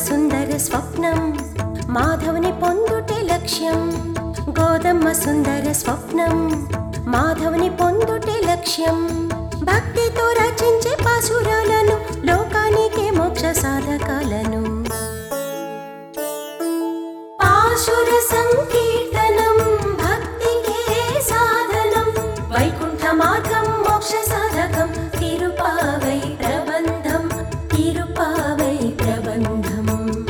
సుందర స్వప్నం మాధవుని పొందుటే లక్ష్యం గోదమ్మ సుందర స్వప్నం మాధవుని పొందుటే లక్ష్యం భక్తితో రచించే పాసురాలను లోకానికే మోక్ష సాధకాలను పాశుర సంకీర్తనం భక్తికే సాధనం వైకుంఠ మార్గం మోక్ష సాధకం తిరుపావై ప్రబంధం తిరుపావై ప్రబంధం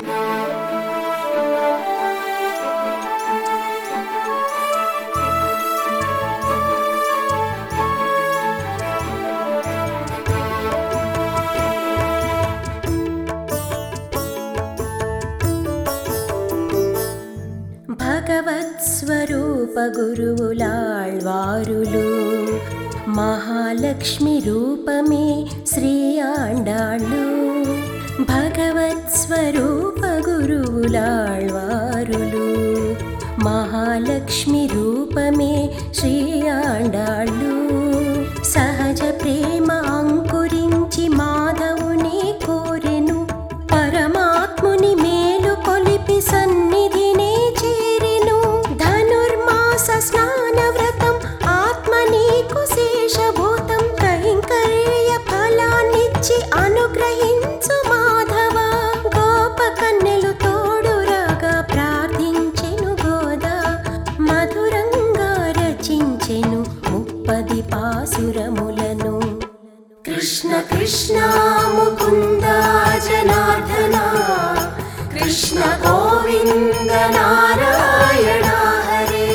భగవత్ స్వరూప గురువులాళ్వారులు మహాలక్ష్మి రూపమే శ్రీ ఆండాళ్ళు భగవత్ స్వరూప గురువులాళ్వారులు మహాలక్ష్మి రూపమే శ్రీ ఆండాళ్ళు సహజ ప్రేమ అంకురించి మాధవుని కోరెను పరమాత్ముని మేలు కొలిపి సన్నిధినే చేరెను ధనుర్మాస స్నాన వ్రతం ఆత్మ నీకు శేషభూతం కైంకర్య ఫలాన్నిచ్చి అనుగ్రహించు మాధవ గోప కన్నెలు తోడురాగా ప్రార్థించెను గోదా మధురంగా రచించెను ముప్పది పాసురములను కృష్ణ కృష్ణ ముకుంద జనార్దన కృష్ణ గోవింద నారాయణ హరే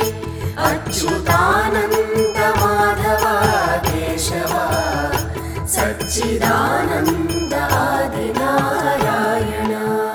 అచ్యుతానంద మాధవ కేశవ సచ్చిదానంద ఆది నారాయణ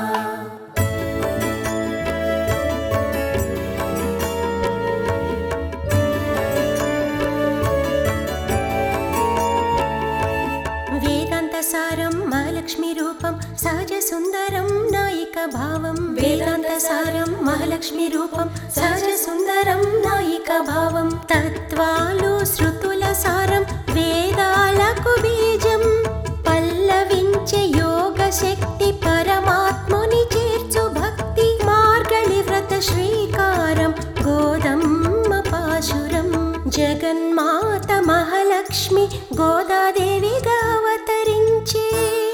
వేదాంత సారం మహాలక్ష్మి రూపం సహజ సుందరం నాయిక భావం వేదాంత సారం మహాలక్ష్మి రూపం సహజ సుందరం నాయిక భావం తత్వాలు శృతుల సారం వేదాలకు బీజం పల్లవించే యోగ శక్తి పరమాత్ముని చేర్చు భక్తి మార్గళి వ్రత శ్రీకారం గోదమ్మ పాశురం జగన్మాత మహాలక్ష్మి గోదాదేవిగా అవతరించే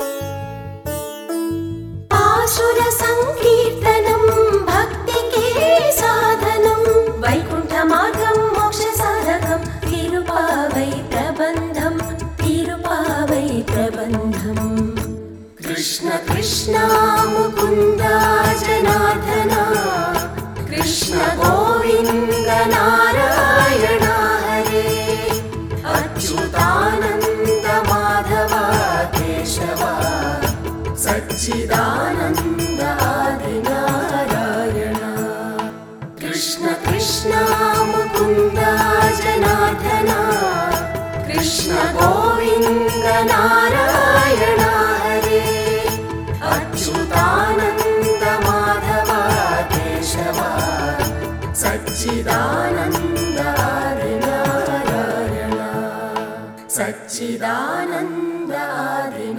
పాశుర సంకీర్తనం భక్తికే సాధనం వైకుంఠ మార్గం మోక్ష సాధకం తిరుపావై ప్రబంధం తిరుపావై ప్రబంధం కృష్ణ కృష్ణ ముకుంద జనార్దన కృష్ణ గోవింద నారాయణ హరే అచ్యుతానంద మాధవ కేశవ సచ్చిదానంద ఆది నారాయణ కృష్ణ కృష్ణ ముకుంద జనార్దన కృష్ణ గోవింద నారాయణ హరే అచ్యుతానంద మాధవ కేశవ సచ్చిదానంద ఆది నారాయణ సచ్చిదానంద ఆది